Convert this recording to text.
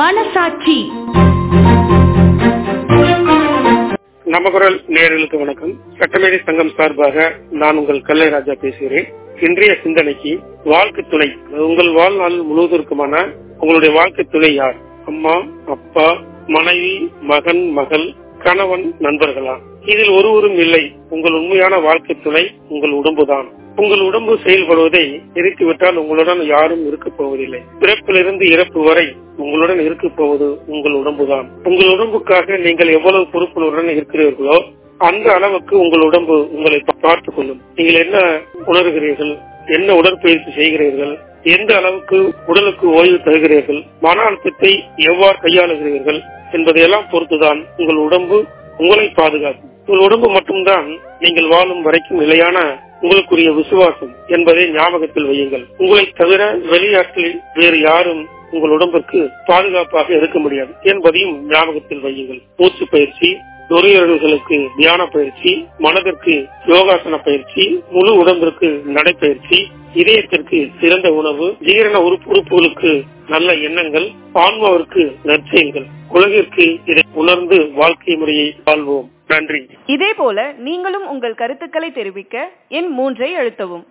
மனசாட்சி நமகுரல் நேயர்களுக்கு வணக்கம் சட்டமேதை சங்கம் சார்பாக நான் உங்கள் கல்லை ராஜா பேசுகிறேன் இன்றைய சிந்தனைக்கு வாழ்க்கை துணை உங்கள் வாழ்நாள் முழுவதற்குமான உங்களுடைய வாழ்க்கை துணை யார் அம்மா அப்பா மனைவி மகன் மகள் கணவன் நண்பர்களா இதில் ஒருவரும் இல்லை உங்கள் உண்மையான வாழ்க்கை துணை உங்கள் உடம்புதான் உங்கள் உடம்பு செயல்படுவதை நிறுத்திவிட்டால் உங்களுடன் யாரும் இருக்க போவதில்லை பிறப்பிலிருந்து இறப்பு வரை உங்களுடன் இருக்க போவது உங்கள் உடம்புதான் உங்கள் உடம்புக்காக நீங்கள் எவ்வளவு பொறுப்புடன் இருக்கிறீர்களோ அந்த அளவுக்கு உங்கள் உடம்பு உங்களை பார்த்துக் கொள்ளும் நீங்கள் என்ன உணர்கிறீர்கள் என்ன உடற்பயிற்சி செய்கிறீர்கள் எந்த அளவுக்கு உடலுக்கு ஓய்வு தருகிறீர்கள் மன அழுத்தத்தை எவ்வாறு கையாளுகிறீர்கள் என்பதையெல்லாம் பொறுத்துதான் உங்கள் உடம்பு உங்களை பாதுகாக்கும் உங்கள் உடம்பு மட்டும்தான் நீங்கள் வாழும் வரைக்கும் நிலையான உங்களுக்குரிய விசுவாசம் என்பதை ஞாபகத்தில் வையுங்கள் உங்களை தவிர வெளிநாட்டில் வேறு யாரும் உங்கள் உடம்பிற்கு பாதுகாப்பாக இருக்க முடியாது என்பதையும் ஞாபகத்தில் வையுங்கள் மூச்சு பயிற்சி நுரையீரல்களுக்கு தியான பயிற்சி மனதிற்கு யோகாசன பயிற்சி முழு உடம்பிற்கு நடைப்பயிற்சி இதயத்திற்கு சிறந்த உணவு ஜீரண உறுப்பு உறுப்புகளுக்கு நல்ல எண்ணங்கள் ஆன்மாவிற்கு நற்செயல்கள் உலகிற்கு இதை உணர்ந்து வாழ்க்கை முறையை வாழ்வோம் நன்றி இதே போல நீங்களும் உங்கள் கருத்துக்களை தெரிவிக்க எண் மூன்றை அழுத்தவும்